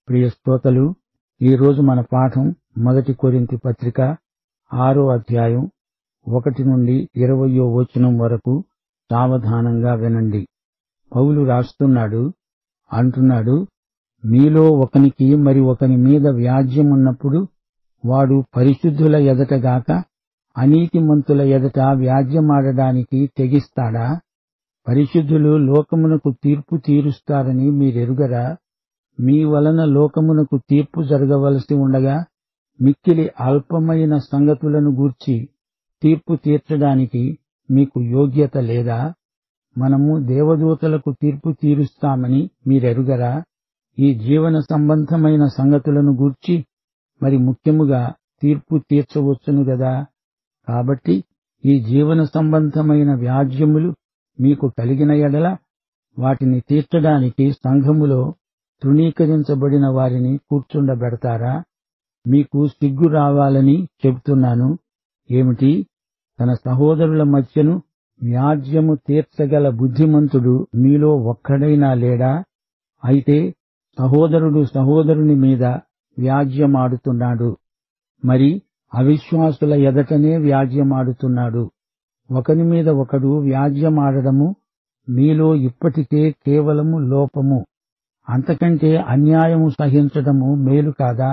ప్రియ శ్రోతలు ఈ రోజు మన పాఠం మొదటి కొరింథీ పత్రిక ఆరో అధ్యాయం ఒకటి నుండి ఇరవయో వచనం వరకు సావధానంగా వినండి పౌలు రాస్తున్నాడు అంటున్నాడు మీలో ఒకనికి మరి ఒకని మీద వ్యాజ్యం ఉన్నప్పుడు వాడు పరిశుద్ధుల ఎదట గాక అనీతిమంతుల ఎదట వ్యాజ్యమాడడానికి తెగిస్తాడా పరిశుద్ధులు లోకమునకు తీర్పు తీరుస్తారని మీరెరుగరా మీ వలన లోకమునకు తీర్పు జరగవలసి ఉండగా మిక్కిలి అల్పమైన సంగతులను గూర్చి తీర్పు తీర్చడానికి మీకు యోగ్యత లేదా మనము దేవదూతలకు తీర్పు తీరుస్తామని మీరెరుగరా ఈ జీవన సంబంధమైన సంగతులను గూర్చి మరి ముఖ్యముగా తీర్పు తీర్చవచ్చును గదా కాబట్టి ఈ జీవన సంబంధమైన వ్యాజ్యములు మీకు కలిగిన ఎడల వాటిని తీర్చడానికి సంఘములో తృణీకరించబడిన వారిని కూర్చుండబెడతారా మీకు సిగ్గు రావాలని చెబుతున్నాను ఏమిటి తన సహోదరుల మధ్యను వ్యాజ్యము తీర్చగల బుద్ధిమంతుడు మీలో ఒక్కడైనా లేడా అయితే సహోదరుడు సహోదరుని మీద వ్యాజ్యమాడుతున్నాడు మరి అవిశ్వాసుల ఎదటనే వ్యాజ్యమాడుతున్నాడు ఒకని మీద ఒకడు వ్యాజ్యమాడడము మీలో ఇప్పటికే కేవలము లోపము అంతకంటే అన్యాయము సహించడము మేలు కాదా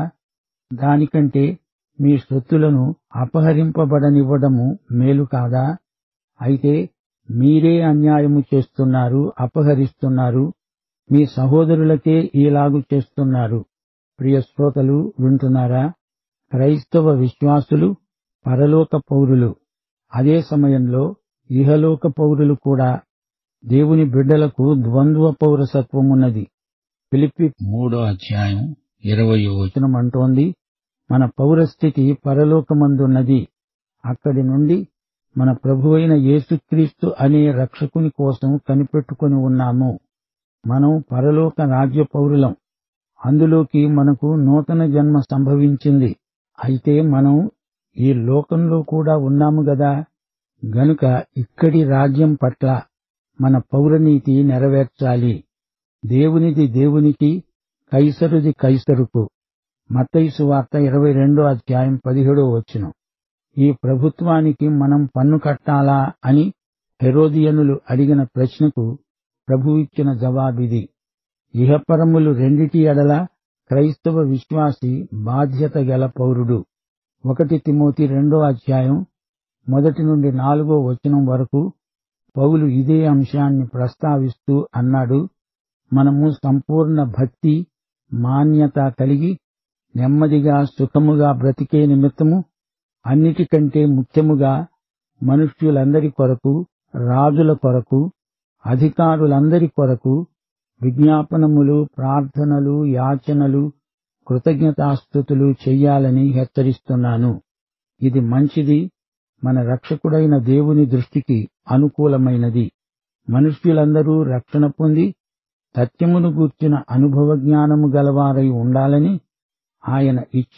దానికంటే మీ సొత్తులను అపహరింపబడనివ్వడము మేలు కాదా అయితే మీరే అన్యాయము చేస్తున్నారు అపహరిస్తున్నారు మీ సహోదరులకే ఈలాగు చేస్తున్నారు ప్రియ శ్రోతలు వింటున్నారా క్రైస్తవ విశ్వాసులు పరలోక పౌరులు అదే సమయంలో ఇహలోక పౌరులు కూడా దేవుని బిడ్డలకు ద్వంద్వ పౌరసత్వమున్నది ఫిలిప్పి మూడో అధ్యాయం ఇరవయో వచనం అంటోంది మన పౌరస్థితి పరలోకమందున్నది అక్కడి నుండి మన ప్రభువైన యేసుక్రీస్తు అనే రక్షకుని కోసం కనిపెట్టుకుని ఉన్నాము మనం పరలోక రాజ్య పౌరులం అందులోకి మనకు నూతన జన్మ సంభవించింది అయితే మనం ఈ లోకంలో కూడా ఉన్నాము గదా గనుక ఇక్కడి రాజ్యం పట్ల మన పౌరనీతి నెరవేర్చాలి దేవునిది దేవునికి కైసరుది కైసరుకు మత్తైసు వార్త ఇరవై రెండో అధ్యాయం పదిహేడో వచ్చిన ఈ ప్రభుత్వానికి మనం పన్ను కట్టాలా అని హెరోదియనులు అడిగిన ప్రశ్నకు ప్రభు ఇచ్చిన జవాబిది ఇహపరములు రెండిటి ఎడల క్రైస్తవ విశ్వాసి బాధ్యత గల పౌరుడు ఒకటి తిమోతి రెండో అధ్యాయం మొదటి నుండి నాలుగో వచనం వరకు పౌలు ఇదే అంశాన్ని ప్రస్తావిస్తూ అన్నాడు మనము సంపూర్ణ భక్తి మాన్యత కలిగి నెమ్మదిగా సుఖముగా బ్రతికే నిమిత్తము అన్నిటికంటే ముఖ్యముగా మనుష్యులందరి కొరకు రాజుల కొరకు అధికారులందరి కొరకు విజ్ఞాపనములు ప్రార్థనలు యాచనలు కృతజ్ఞతాస్థుతులు చెయ్యాలని హెచ్చరిస్తున్నాను ఇది మంచిది మన రక్షకుడైన దేవుని దృష్టికి అనుకూలమైనది మనుష్యులందరూ రక్షణ పొంది సత్యమును గూర్చిన అనుభవ జ్ఞానము గలవారై ఉండాలని ఆయన ఇచ్చ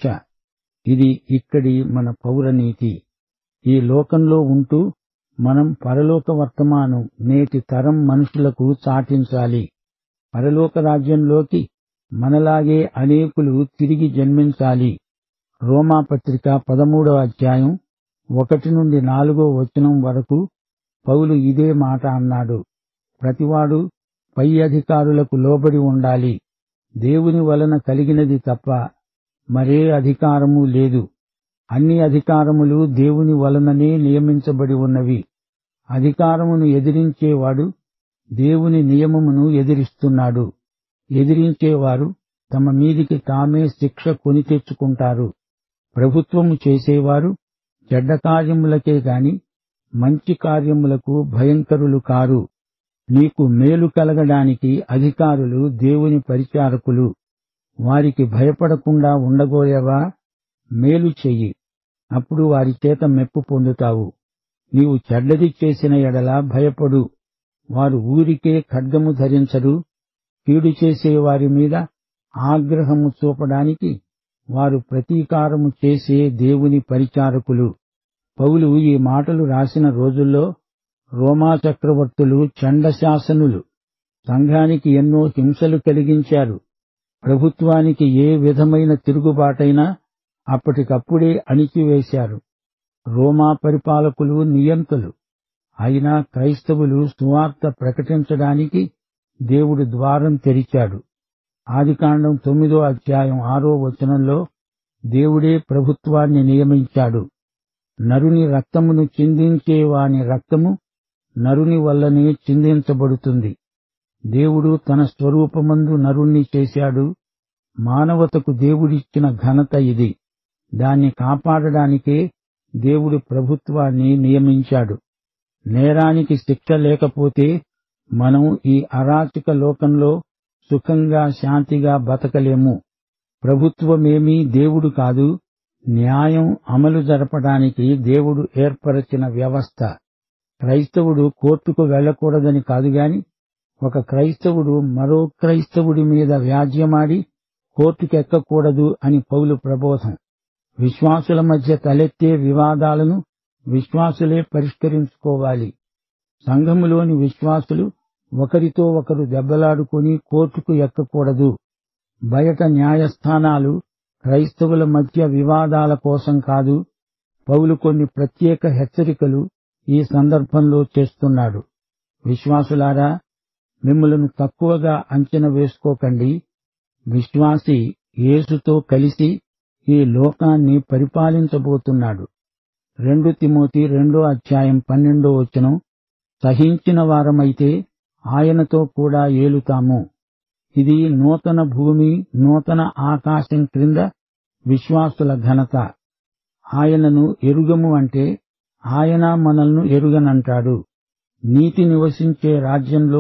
ఇది ఇక్కడి మన పౌరనీతి ఈ లోకంలో ఉంటూ మనం పరలోక వర్తమానం నేటి తరం మనుషులకు చాటించాలి పరలోక రాజ్యంలోకి మనలాగే అనేకులు తిరిగి జన్మించాలి రోమాపత్రిక పదమూడవ అధ్యాయం ఒకటి నుండి నాలుగో వచనం వరకు పౌలు ఇదే మాట అన్నాడు ప్రతివాడు పై అధికారులకు లోబడి ఉండాలి దేవుని వలన కలిగినది తప్ప మరే అధికారము లేదు అన్ని అధికారములు దేవుని వలననే నియమించబడి ఉన్నవి అధికారమును ఎదిరించేవాడు దేవుని నియమమును ఎదిరిస్తున్నాడు ఎదిరించేవారు తమ మీదికి తామే శిక్ష కొని తెచ్చుకుంటారు ప్రభుత్వము చేసేవారు చెడ్డ కార్యములకే గాని మంచి కార్యములకు భయంకరులు కారు నీకు మేలు కలగడానికి అధికారులు దేవుని పరిచారకులు వారికి భయపడకుండా ఉండగోయవా మేలు చెయ్యి అప్పుడు వారి చేత మెప్పు పొందుతావు నీవు చెడ్డది చేసిన ఎడల భయపడు వారు ఊరికే ఖడ్గము ధరించరు కీడు చేసే వారి మీద ఆగ్రహము చూపడానికి వారు ప్రతీకారము చేసే దేవుని పరిచారకులు పౌలు ఈ మాటలు రాసిన రోజుల్లో రోమా చక్రవర్తులు చండశాసనులు సంఘానికి ఎన్నో హింసలు కలిగించారు ప్రభుత్వానికి ఏ విధమైన తిరుగుబాటైనా అప్పటికప్పుడే అణిచివేశారు రోమా పరిపాలకులు నియంతలు అయినా క్రైస్తవులు సువార్త ప్రకటించడానికి దేవుడు ద్వారం తెరిచాడు ఆదికాండం తొమ్మిదో అధ్యాయం ఆరో వచనంలో దేవుడే ప్రభుత్వాన్ని నియమించాడు నరుని రక్తమును చిందించే వాని రక్తము నరుని వల్లనే చిందించబడుతుంది దేవుడు తన స్వరూపమందు నరుణ్ణి చేశాడు మానవతకు దేవుడిచ్చిన ఘనత ఇది దాన్ని కాపాడడానికే దేవుడు ప్రభుత్వాన్ని నియమించాడు నేరానికి శిక్ష లేకపోతే మనం ఈ అరాచక లోకంలో సుఖంగా శాంతిగా బతకలేము ప్రభుత్వమేమీ దేవుడు కాదు న్యాయం అమలు జరపడానికి దేవుడు ఏర్పరచిన వ్యవస్థ క్రైస్తవుడు కోర్టుకు వెళ్లకూడదని కాదుగాని ఒక క్రైస్తవుడు మరో క్రైస్తవుడి మీద వ్యాజ్యమాడి కోర్టుకెక్కకూడదు అని పౌలు ప్రబోధం విశ్వాసుల మధ్య తలెత్తే వివాదాలను విశ్వాసులే పరిష్కరించుకోవాలి సంఘములోని విశ్వాసులు ఒకరితో ఒకరు దెబ్బలాడుకుని కోర్టుకు ఎక్కకూడదు బయట న్యాయస్థానాలు క్రైస్తవుల మధ్య వివాదాల కోసం కాదు పౌలు కొన్ని ప్రత్యేక హెచ్చరికలు ఈ సందర్భంలో చేస్తున్నాడు విశ్వాసులారా మిమ్మలను తక్కువగా అంచనా వేసుకోకండి విశ్వాసి యేసుతో కలిసి ఈ లోకాన్ని పరిపాలించబోతున్నాడు రెండు తిమోతి రెండో అధ్యాయం పన్నెండో వచనం సహించిన వారమైతే ఆయనతో కూడా ఏలుతాము ఇది నూతన భూమి నూతన ఆకాశం క్రింద విశ్వాసుల ఘనత ఆయనను ఎరుగము అంటే ఆయన మనల్ని ఎరుగనంటాడు నీతి నివసించే రాజ్యంలో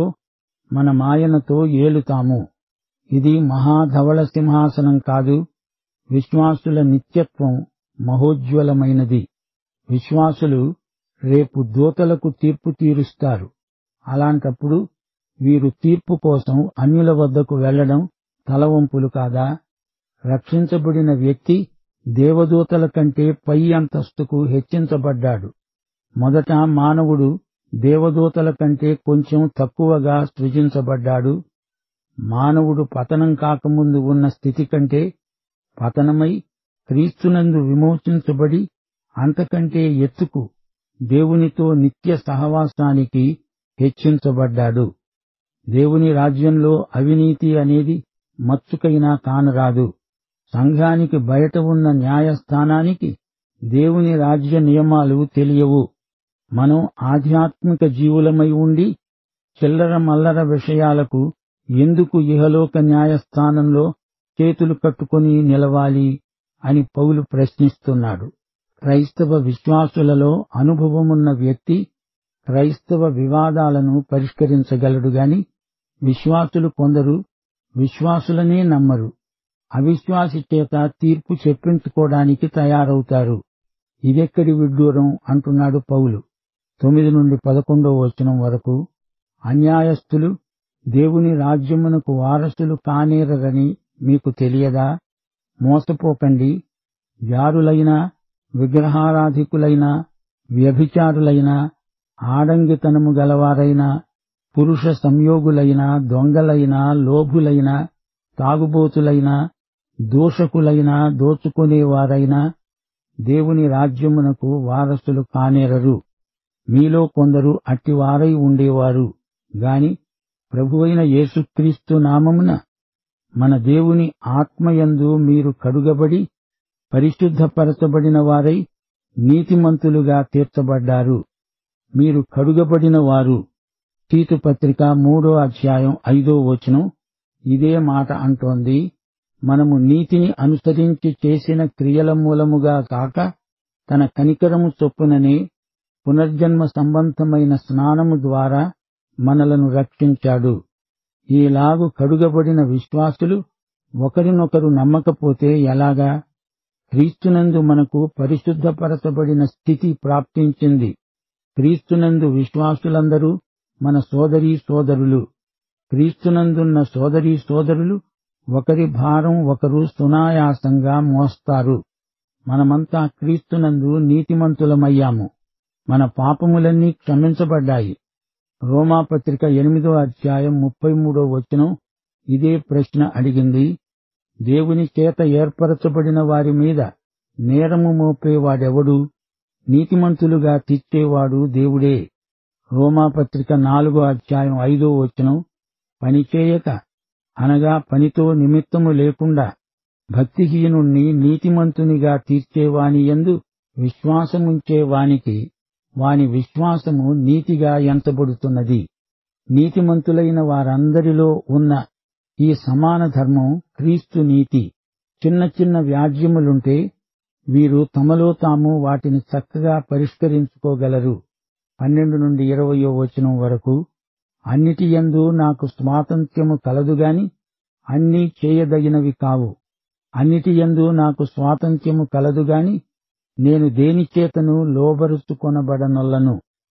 మనమాయనతో ఏలుతాము ఇది మహాధవళ సింహాసనం కాదు విశ్వాసుల నిత్యత్వం మహోజ్వలమైనది విశ్వాసులు రేపు దూతలకు తీర్పు తీరుస్తారు అలాంటప్పుడు వీరు తీర్పు కోసం అన్యుల వద్దకు వెళ్లడం తలవంపులు కాదా రక్షించబడిన వ్యక్తి దేవదూతల కంటే పై అంతస్తుకు హెచ్చించబడ్డాడు మొదట మానవుడు దేవదూతల కంటే కొంచెం తక్కువగా సృజించబడ్డాడు మానవుడు పతనం కాకముందు ఉన్న స్థితి కంటే పతనమై క్రీస్తునందు విమోచించబడి అంతకంటే ఎత్తుకు దేవునితో నిత్య సహవాసానికి హెచ్చించబడ్డాడు దేవుని రాజ్యంలో అవినీతి అనేది మచ్చుకైనా కానరాదు సంఘానికి బయట ఉన్న న్యాయస్థానానికి దేవుని రాజ్య నియమాలు తెలియవు మనం ఆధ్యాత్మిక జీవులమై ఉండి చిల్లర మల్లర విషయాలకు ఎందుకు ఇహలోక న్యాయస్థానంలో చేతులు కట్టుకుని నిలవాలి అని పౌలు ప్రశ్నిస్తున్నాడు క్రైస్తవ విశ్వాసులలో అనుభవమున్న వ్యక్తి క్రైస్తవ వివాదాలను పరిష్కరించగలడు గాని విశ్వాసులు కొందరు విశ్వాసులనే నమ్మరు అవిశ్వాసి చేత తీర్పు చెప్పించుకోవడానికి తయారవుతారు ఇదెక్కడి విడ్డూరం అంటున్నాడు పౌలు తొమ్మిది నుండి పదకొండో వచనం వరకు అన్యాయస్థులు దేవుని రాజ్యమునకు వారసులు కానేరని మీకు తెలియదా మోసపోకండి జారులైన విగ్రహారాధికులైన వ్యభిచారులైన ఆడంగితనము గలవారైన పురుష సంయోగులైన దొంగలైన లోభులైన తాగుబోతులైన దూషకులైన దోచుకునేవారైన దేవుని రాజ్యమునకు వారసులు కానేరరు మీలో కొందరు అట్టివారై ఉండేవారు గాని ప్రభువైన యేసుక్రీస్తు నామమున మన దేవుని ఆత్మయందు మీరు కడుగబడి పరిశుద్ధపరచబడిన వారై నీతిమంతులుగా తీర్చబడ్డారు మీరు కడుగబడిన వారు తీతు పత్రిక మూడో అధ్యాయం ఐదో వచనం ఇదే మాట అంటోంది మనము నీతిని అనుసరించి చేసిన క్రియల మూలముగా కాక తన కనికరము చొప్పుననే పునర్జన్మ సంబంధమైన స్నానము ద్వారా మనలను రక్షించాడు ఈలాగు కడుగబడిన విశ్వాసులు ఒకరినొకరు నమ్మకపోతే ఎలాగా క్రీస్తునందు మనకు పరిశుద్ధపరచబడిన స్థితి ప్రాప్తించింది క్రీస్తునందు విశ్వాసులందరూ మన సోదరీ సోదరులు క్రీస్తునందున్న సోదరీ సోదరులు ఒకరి భారం ఒకరు సునాయాసంగా మోస్తారు మనమంతా క్రీస్తునందు నీతిమంతులమయ్యాము మన పాపములన్నీ క్షమించబడ్డాయి రోమాపత్రిక ఎనిమిదో అధ్యాయం ముప్పై మూడో వచనం ఇదే ప్రశ్న అడిగింది దేవుని చేత ఏర్పరచబడిన వారి మీద నేరము మోపేవాడెవడు నీతిమంతులుగా తీర్చేవాడు దేవుడే రోమాపత్రిక నాలుగో అధ్యాయం ఐదో వచనం పనిచేయక అనగా పనితో నిమిత్తము లేకుండా భక్తిహీనుణ్ణి నీతిమంతునిగా తీర్చేవాని యందు విశ్వాసముంచే వానికి వాని విశ్వాసము నీతిగా ఎంచబడుతున్నది నీతిమంతులైన వారందరిలో ఉన్న ఈ సమాన ధర్మం క్రీస్తు నీతి చిన్న చిన్న వ్యాజ్యములుంటే వీరు తమలో తాము వాటిని చక్కగా పరిష్కరించుకోగలరు పన్నెండు నుండి ఇరవయో వచనం వరకు అన్నిటి యందు నాకు స్వాతంత్ర్యము కలదుగాని అన్నీ చేయదగినవి కావు అన్నిటి యందు నాకు స్వాతంత్ర్యము కలదుగాని నేను దేనిచేతను లోబరుచుకొనబడనొల్లను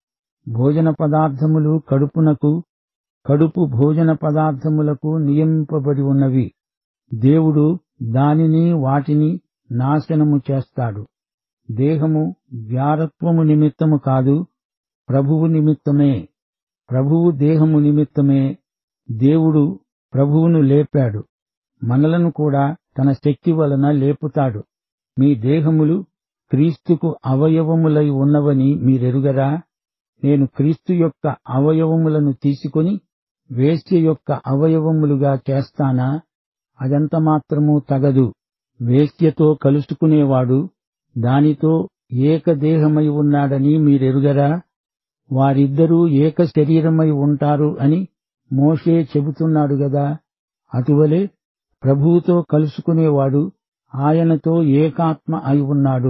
భోజన పదార్థములు కడుపునకు కడుపు భోజన పదార్థములకు నియమింపబడి ఉన్నవి దేవుడు దానిని వాటిని నాశనము చేస్తాడు దేహము వ్యారత్వము నిమిత్తము కాదు ప్రభువు నిమిత్తమే ప్రభువు దేహము నిమిత్తమే దేవుడు ప్రభువును లేపాడు మనలను కూడా తన శక్తి వలన లేపుతాడు మీ దేహములు క్రీస్తుకు అవయవములై ఉన్నవని మీరెరుగరా నేను క్రీస్తు యొక్క అవయవములను తీసుకొని వేశ్య యొక్క అవయవములుగా చేస్తానా అదంత మాత్రము తగదు వేశ్యతో కలుసుకునేవాడు దానితో ఏకదేహమై ఉన్నాడని మీరెరుగరా వారిద్దరూ ఏక శరీరమై ఉంటారు అని మోషే చెబుతున్నాడు గదా అటువలే ప్రభువుతో కలుసుకునేవాడు ఆయనతో ఏకాత్మ అయి ఉన్నాడు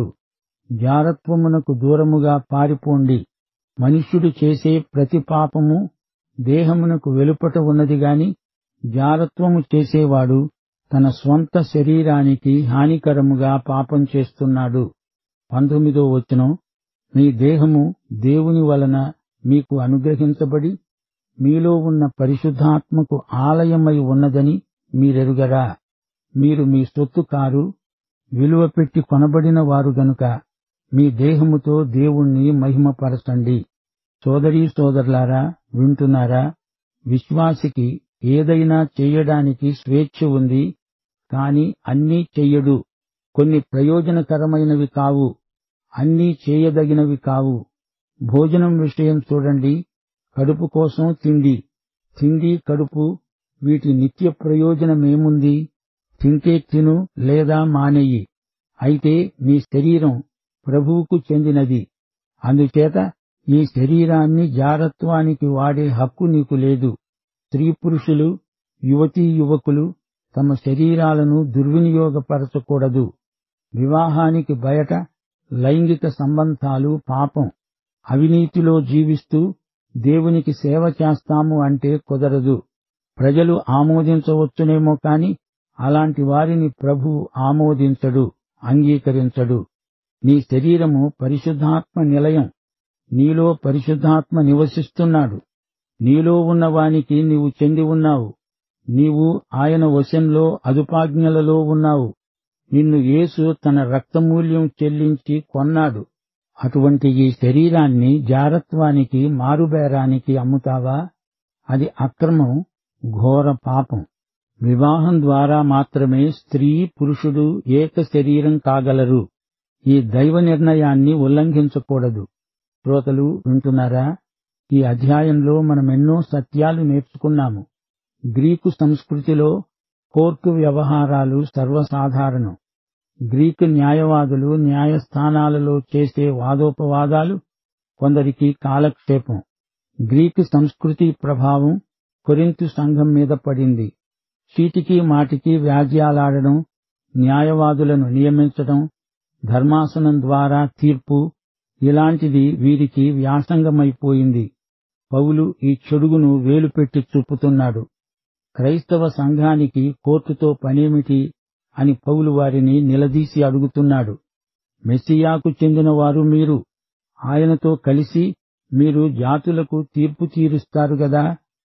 జారత్వమునకు దూరముగా పారిపోండి మనుష్యుడు చేసే ప్రతి పాపము దేహమునకు వెలుపట ఉన్నది గాని జారత్వము చేసేవాడు తన స్వంత శరీరానికి హానికరముగా పాపం చేస్తున్నాడు పంతొమ్మిదో వచనం మీ దేహము దేవుని వలన మీకు అనుగ్రహించబడి మీలో ఉన్న పరిశుద్ధాత్మకు ఆలయమై ఉన్నదని మీరెరుగరా మీరు మీ సొత్తు కారు విలువ పెట్టి కొనబడిన వారు గనుక మీ దేహముతో దేవుణ్ణి మహిమపరచండి సోదరీ సోదరులారా వింటున్నారా విశ్వాసికి ఏదైనా చేయడానికి స్వేచ్ఛ ఉంది కాని అన్నీ చెయ్యడు కొన్ని ప్రయోజనకరమైనవి కావు అన్నీ చేయదగినవి కావు భోజనం విషయం చూడండి కడుపు కోసం తిండి తిండి కడుపు వీటి నిత్య ప్రయోజనమేముంది తింటే తిను లేదా మానేయి అయితే నీ శరీరం ప్రభువుకు చెందినది అందుచేత ఈ శరీరాన్ని జారత్వానికి వాడే హక్కు నీకు లేదు స్త్రీ పురుషులు యువతీ యువకులు తమ శరీరాలను దుర్వినియోగపరచకూడదు వివాహానికి బయట లైంగిక సంబంధాలు పాపం అవినీతిలో జీవిస్తూ దేవునికి సేవ చేస్తాము అంటే కుదరదు ప్రజలు ఆమోదించవచ్చునేమో కాని అలాంటి వారిని ప్రభు ఆమోదించడు అంగీకరించడు నీ శరీరము పరిశుద్ధాత్మ నిలయం నీలో పరిశుద్ధాత్మ నివసిస్తున్నాడు నీలో ఉన్నవానికి నీవు చెంది ఉన్నావు నీవు ఆయన వశంలో అదుపాజ్ఞలలో ఉన్నావు నిన్ను యేసు తన రక్తమూల్యం చెల్లించి కొన్నాడు అటువంటి ఈ శరీరాన్ని జారత్వానికి మారుబేరానికి అమ్ముతావా అది అక్రమం ఘోర పాపం వివాహం ద్వారా మాత్రమే స్త్రీ పురుషుడు ఏక శరీరం కాగలరు ఈ దైవ నిర్ణయాన్ని ఉల్లంఘించకూడదు శ్రోతలు వింటున్నారా ఈ అధ్యాయంలో మనమెన్నో సత్యాలు నేర్చుకున్నాము గ్రీకు సంస్కృతిలో కోర్టు వ్యవహారాలు సర్వసాధారణం గ్రీకు న్యాయవాదులు న్యాయస్థానాలలో చేసే వాదోపవాదాలు కొందరికి కాలక్షేపం గ్రీకు సంస్కృతి ప్రభావం కొరింతు సంఘం మీద పడింది చీటికి మాటికి వ్యాజ్యాలాడడం న్యాయవాదులను నియమించడం ధర్మాసనం ద్వారా తీర్పు ఇలాంటిది వీరికి వ్యాసంగమైపోయింది పౌలు ఈ చెడుగును వేలుపెట్టి చూపుతున్నాడు క్రైస్తవ సంఘానికి కోర్టుతో పనేమిటి అని పౌలు వారిని నిలదీసి అడుగుతున్నాడు మెస్సియాకు చెందిన వారు మీరు ఆయనతో కలిసి మీరు జాతులకు తీర్పు తీరుస్తారు గదా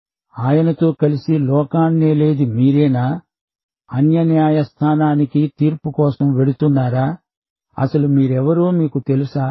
ఆయనతో కలిసి లోకాన్నేలేది మీరేనా అన్య న్యాయస్థానానికి తీర్పు కోసం వెడుతున్నారా అసలు మీరెవరో మీకు తెలుసా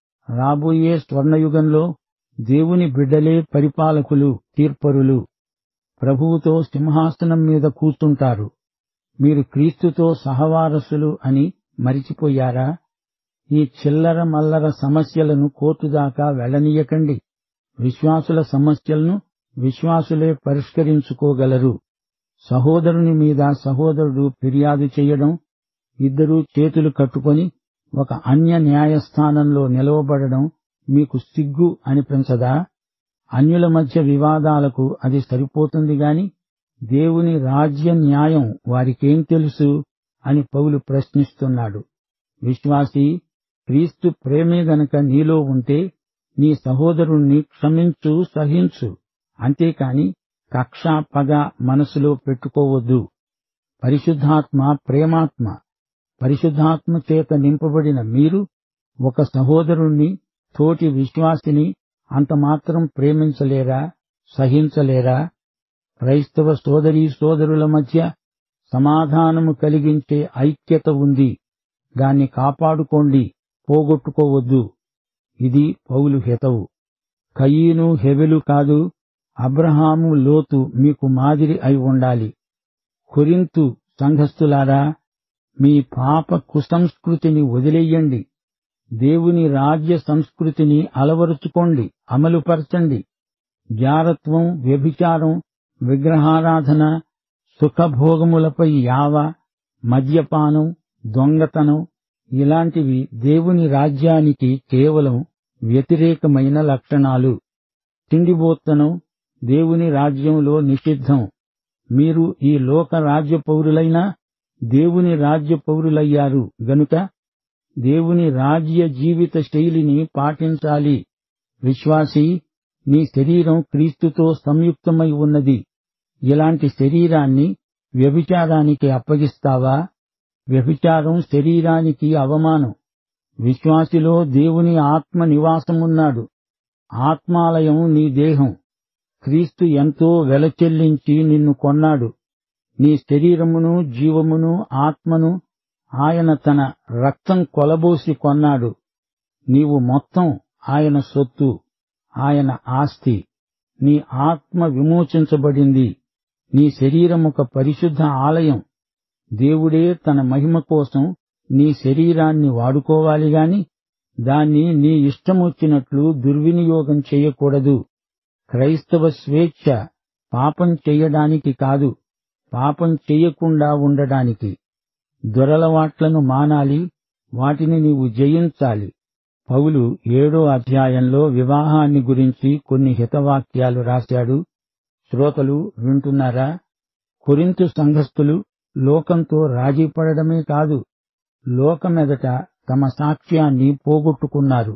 రాబోయే స్వర్ణయుగంలో దేవుని బిడ్డలే పరిపాలకులు తీర్పరులు ప్రభువుతో సింహాసనం మీద కూర్చుంటారు మీరు క్రీస్తుతో సహవారసులు అని మరిచిపోయారా ఈ చిల్లర మల్లర సమస్యలను కోర్టు దాకా వెళ్లనీయకండి విశ్వాసుల సమస్యలను విశ్వాసులే పరిష్కరించుకోగలరు సహోదరుని మీద సహోదరుడు ఫిర్యాదు చేయడం ఇద్దరూ చేతులు కట్టుకొని ఒక అన్య న్యాయస్థానంలో నిలవబడడం మీకు సిగ్గు అనిపించదా అన్యుల మధ్య వివాదాలకు అది సరిపోతుంది గాని దేవుని రాజ్య న్యాయం వారికేం తెలుసు అని పౌలు ప్రశ్నిస్తున్నాడు విశ్వాసి క్రీస్తు ప్రేమే గనక నీలో ఉంటే నీ సహోదరుణ్ణి క్షమించు సహించు అంతేకాని కక్ష పగ మనసులో పెట్టుకోవద్దు పరిశుద్ధాత్మ ప్రేమాత్మ పరిశుద్ధాత్మ చేత నింపబడిన మీరు ఒక సహోదరుణ్ణి తోటి విశ్వాసిని అంత మాత్రం ప్రేమించలేరా సహించలేరా క్రైస్తవ సోదరీ సోదరుల మధ్య సమాధానము కలిగించే ఐక్యత ఉంది దాన్ని కాపాడుకోండి పోగొట్టుకోవద్దు ఇది పౌలు హితవు కయీను హెబెలు కాదు అబ్రహాము లోతు మీకు మాదిరి అయి ఉండాలి కొరింతు సంఘస్థులారా మీ పాప కుసంస్కృతిని వదిలేయండి దేవుని రాజ్య సంస్కృతిని అలవరుచుకోండి అమలుపరచండి జారత్వం వ్యభిచారం విగ్రహారాధన సుఖభోగములపై యావ మద్యపానం దొంగతనం ఇలాంటివి దేవుని రాజ్యానికి కేవలం వ్యతిరేకమైన లక్షణాలు తిండిబోత్తనం దేవుని రాజ్యంలో నిషిద్ధం మీరు ఈ లోక రాజ్య పౌరులైనా దేవుని రాజ్య పౌరులయ్యారు గనుక దేవుని రాజ్య జీవిత శైలిని పాటించాలి విశ్వాసి నీ శరీరం క్రీస్తుతో సంయుక్తమై ఉన్నది ఇలాంటి శరీరాన్ని వ్యభిచారానికి అప్పగిస్తావా వ్యభిచారం శరీరానికి అవమానం విశ్వాసిలో దేవుని ఆత్మ నివాసమున్నాడు ఆత్మాలయం నీ దేహం క్రీస్తు ఎంతో వెలచెల్లించి నిన్ను కొన్నాడు నీ శరీరమును జీవమును ఆత్మను ఆయన తన రక్తం కొలబోసి కొన్నాడు నీవు మొత్తం ఆయన సొత్తు ఆయన ఆస్తి నీ ఆత్మ విమోచించబడింది నీ శరీరం ఒక పరిశుద్ధ ఆలయం దేవుడే తన మహిమ కోసం నీ శరీరాన్ని వాడుకోవాలి గాని దాన్ని నీ ఇష్టమొచ్చినట్లు దుర్వినియోగం చేయకూడదు క్రైస్తవ స్వేచ్ఛ పాపం చెయ్యడానికి కాదు పాపం చెయ్యకుండా ఉండడానికి దొరలవాట్లను మానాలి వాటిని నీవు జయించాలి పౌలు ఏడో అధ్యాయంలో వివాహాన్ని గురించి కొన్ని హితవాక్యాలు రాశాడు శ్రోతలు వింటున్నారా కొరింతు సంఘస్థులు లోకంతో రాజీ పడడమే కాదు లోకమెదట తమ సాక్ష్యాన్ని పోగొట్టుకున్నారు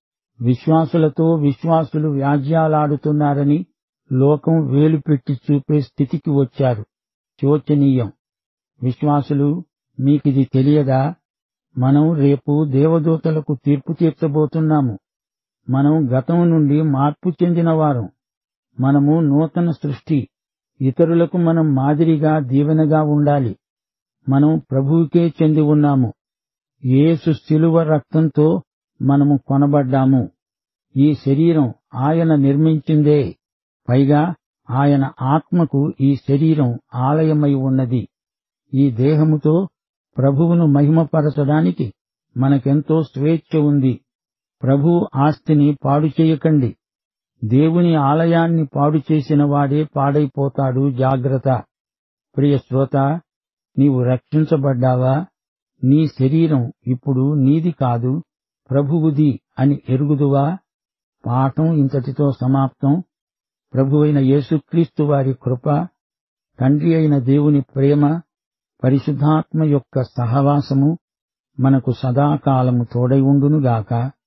విశ్వాసులతో విశ్వాసులు వ్యాజ్యాలాడుతున్నారని లోకం వేలు పెట్టి చూపే స్థితికి వచ్చారు శోచనీయం విశ్వాసులు మీకిది తెలియదా మనం రేపు దేవదూతలకు తీర్పు తీర్చబోతున్నాము మనం గతం నుండి మార్పు చెందిన వారం మనము నూతన సృష్టి ఇతరులకు మనం మాదిరిగా దీవెనగా ఉండాలి మనం ప్రభువుకే చెంది ఉన్నాము యేసు శిలువ రక్తంతో మనము కొనబడ్డాము ఈ శరీరం ఆయన నిర్మించిందే పైగా ఆయన ఆత్మకు ఈ శరీరం ఆలయమై ఉన్నది ఈ దేహముతో ప్రభువును మహిమపరచడానికి మనకెంతో స్వేచ్ఛ ఉంది ప్రభు ఆస్తిని పాడు చేయకండి దేవుని ఆలయాన్ని పాడు చేసిన వాడే పాడైపోతాడు జాగ్రత్త ప్రియ శ్రోత నీవు రక్షించబడ్డావా నీ శరీరం ఇప్పుడు నీది కాదు ప్రభువుది అని ఎరుగుదువా పాఠం ఇంతటితో సమాప్తం ప్రభువైన యేసుక్రీస్తు వారి కృప తండ్రి అయిన దేవుని ప్రేమ పరిశుద్ధాత్మ యొక్క సహవాసము మనకు సదాకాలము తోడై ఉండునుగాక